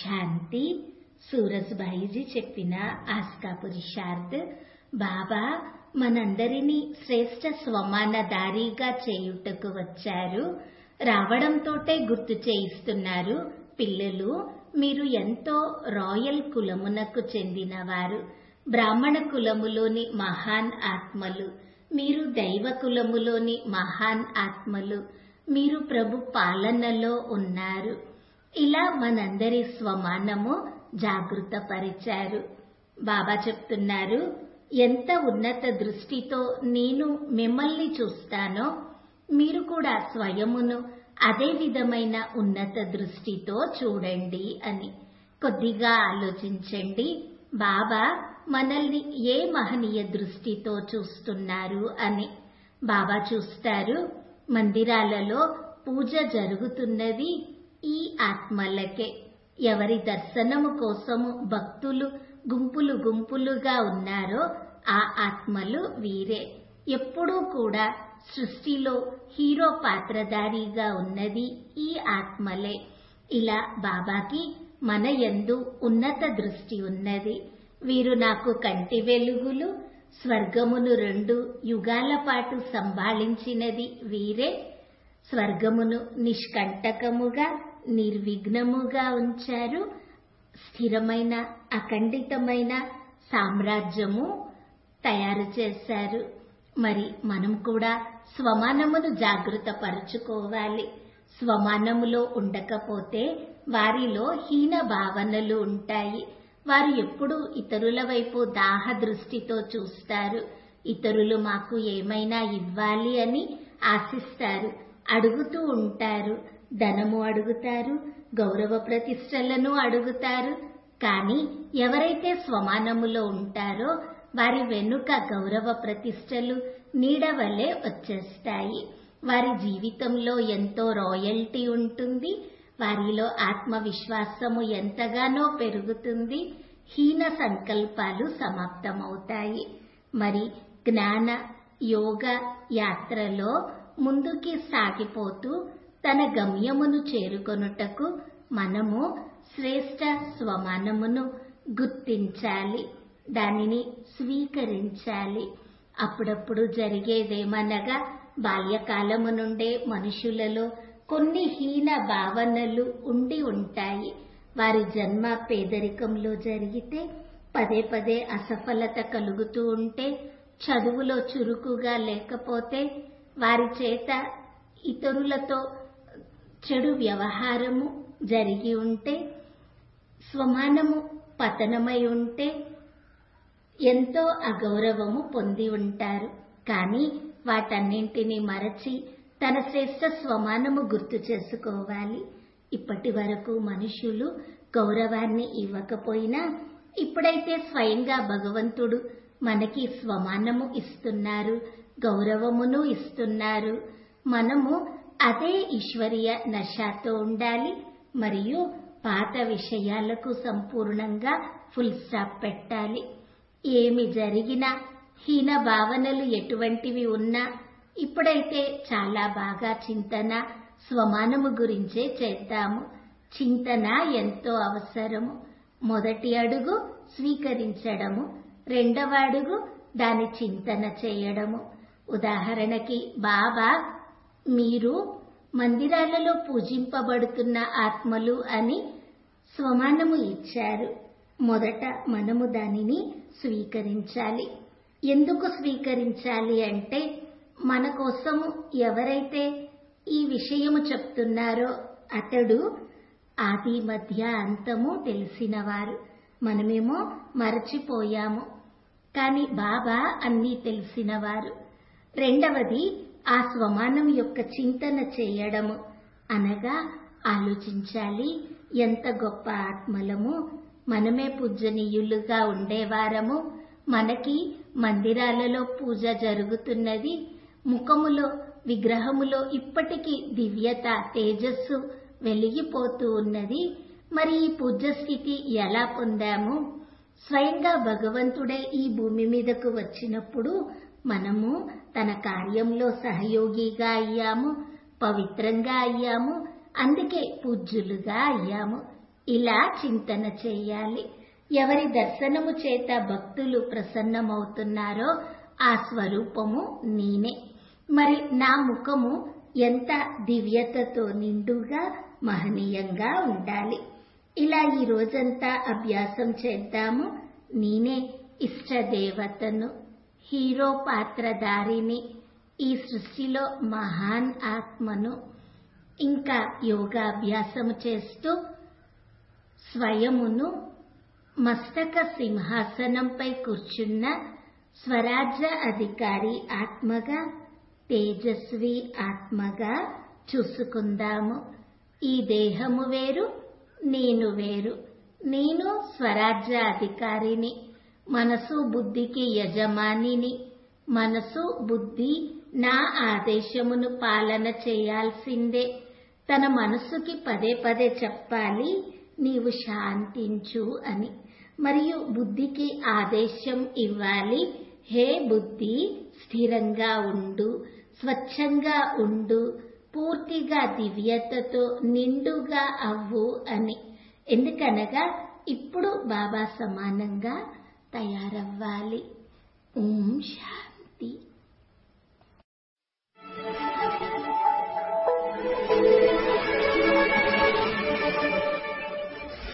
శాంతి సూరజ్భాయిజీ చెప్పిన ఆస్కా పురుషార్థ్ బాబా మనందరినీ శ్రేష్ట స్వమానదారీగా చేయుటకు వచ్చారు రావడంతోటే గుర్తు చేయిస్తున్నారు పిల్లలు మీరు ఎంతో రాయల్ కులమునకు చెందినవారు బ్రాహ్మణ కులములోని మహాన్ ఆత్మలు మీరు దైవ కులములోని మహాన్ ఆత్మలు మీరు ప్రభు పాలనలో ఉన్నారు ఇలా మనందరి స్వమానము జాగృతపరిచారు బాబా చెప్తున్నారు ఎంత ఉన్నత దృష్టితో నేను మిమ్మల్ని చూస్తానో మీరు కూడా స్వయమును అదే విధమైన ఉన్నత దృష్టితో చూడండి అని కొద్దిగా ఆలోచించండి బాబా మనల్ని ఏ మహనీయ దృష్టితో చూస్తున్నారు అని బాబా చూస్తారు మందిరాలలో పూజ జరుగుతున్నది ఈ ఆత్మలకే ఎవరి దర్శనము కోసము భక్తులు గుంపులు గుంపులుగా ఉన్నారో ఆ ఆత్మలు వీరే ఎప్పుడూ కూడా సృష్టిలో హీరో పాత్రధారిగా ఉన్నది ఈ ఆత్మలే ఇలా బాబాకి మన యందు ఉన్నత దృష్టి ఉన్నది వీరు నాకు కంటి వెలుగులు స్వర్గమును రెండు యుగాల పాటు సంభాళించినది వీరే స్వర్గమును నిష్కంటకముగా నిర్విఘ్నముగా ఉంచారు స్థిరమైన అఖండితమైన సామ్రాజ్యము తయారు చేశారు మరి మనం కూడా స్వమానమును జాగృత పరుచుకోవాలి స్వమానములో ఉండకపోతే వారిలో హీన భావనలు ఉంటాయి వారు ఎప్పుడూ ఇతరుల వైపు దాహ దృష్టితో చూస్తారు ఇతరులు మాకు ఏమైనా ఇవ్వాలి అని ఆశిస్తారు అడుగుతూ ఉంటారు ధనము అడుగుతారు గౌరవ ప్రతిష్టలను అడుగుతారు కానీ ఎవరైతే స్వమానములో ఉంటారో వారి వెనుక గౌరవ ప్రతిష్టలు నీడవలే వచ్చేస్తాయి వారి జీవితంలో ఎంతో రాయల్టీ ఉంటుంది వారిలో ఆత్మవిశ్వాసము ఎంతగానో పెరుగుతుంది హీన సంకల్పాలు సమాప్తమవుతాయి మరి జ్ఞాన యోగ యాత్రలో ముందుకి సాగిపోతూ తన గమ్యమును చేరుకొనుటకు మనము శ్రేష్ట స్వమానమును గుర్తించాలి దానిని స్వీకరించాలి అప్పుడప్పుడు జరిగేదేమనగా బాల్యకాలము నుండే మనుషులలో కొన్ని హీన భావనలు ఉండి ఉంటాయి వారి జన్మ పేదరికంలో జరిగితే పదే పదే అసఫలత కలుగుతూ ఉంటే చదువులో చురుకుగా లేకపోతే వారి చేత ఇతరులతో చెడు వ్యవహారము జరిగి ఉంటే స్వమానము పతనమై ఉంటే ఎంతో అగౌరవము పొంది ఉంటారు కానీ వాటన్నింటినీ మరచి తన శ్రేష్ట స్వమానము గుర్తు చేసుకోవాలి ఇప్పటి వరకు మనుషులు గౌరవాన్ని ఇవ్వకపోయినా ఇప్పుడైతే స్వయంగా భగవంతుడు మనకి స్వమానము ఇస్తున్నారు గౌరవమును ఇస్తున్నారు మనము అదే ఈశ్వరీయ నశాతో ఉండాలి మరియు పాత విషయాలకు సంపూర్ణంగా ఫుల్ స్టాప్ పెట్టాలి ఏమి జరిగినా హీన భావనలు ఎటువంటివి ఉన్నా ఇప్పుడైతే చాలా బాగా చింతన స్వమానము గురించే చేద్దాము చింతన ఎంతో అవసరము మొదటి అడుగు స్వీకరించడము రెండవ అడుగు దాని చింతన చేయడము ఉదాహరణకి బాబా మీరు మందిరాలలో పూజింపబడుతున్న ఆత్మలు అని స్వమానము ఇచ్చారు మొదట మనము దానిని స్వీకరించాలి ఎందుకు స్వీకరించాలి అంటే మన కోసము ఎవరైతే ఈ విషయము చెప్తున్నారో అతడు ఆది మధ్య అంతము తెలిసినవారు మనమేమో మరచిపోయాము కానీ బాబా అన్నీ తెలిసినవారు రెండవది ఆ స్వమానం యొక్క చింతన చేయడము అనగా ఆలోచించాలి ఎంత గొప్ప ఆత్మలము మనమే పూజనీయులుగా ఉండేవారము మనకి మందిరాలలో పూజ జరుగుతున్నది ముఖములో విగ్రహములో ఇప్పటికీ దివ్యత తేజస్సు వెలిగిపోతూ ఉన్నది మరి ఈ పూజ్య స్థితి ఎలా పొందాము స్వయంగా భగవంతుడే ఈ భూమి మీదకు వచ్చినప్పుడు మనము తన కార్యంలో సహయోగిగా అయ్యాము పవిత్రంగా అయ్యాము అందుకే పూజ్యులుగా అయ్యాము ఇలా చింతన చేయాలి ఎవరి దర్శనము చేత భక్తులు ప్రసన్నమవుతున్నారో ఆ స్వరూపము నేనే మరి నా ముఖము ఎంత దివ్యతతో నిండుగా మహనీయంగా ఉండాలి ఇలా ఈ రోజంతా అభ్యాసం చేద్దాము నేనే ఇష్టదేవతను హీరో పాత్రధారిని ఈ సృష్టిలో మహాన్ ఆత్మను ఇంకా యోగాభ్యాసము చేస్తూ స్వయమును మస్తక సింహాసనంపై కూర్చున్న స్వరాజ్య అధికారి ఆత్మగా తేజస్వి ఆత్మగా చూసుకుందాము ఈ దేహము వేరు నేను వేరు నేను స్వరాజ్య అధికారిని మనసు బుద్ధికి యజమానిని మనసు బుద్ధి నా ఆదేశమును పాలన చేయాల్సిందే తన మనసుకి పదే పదే చెప్పాలి నీవు శాంతించు అని మరియు బుద్ధికి ఆదేశం ఇవ్వాలి హే బుద్ధి స్థిరంగా ఉండు స్వచ్ఛంగా ఉండు పూర్తిగా దివ్యతతో నిండుగా అవ్వు అని ఎందుకనగా ఇప్పుడు బాబా సమానంగా తయారవ్వాలి ఓం శాంతి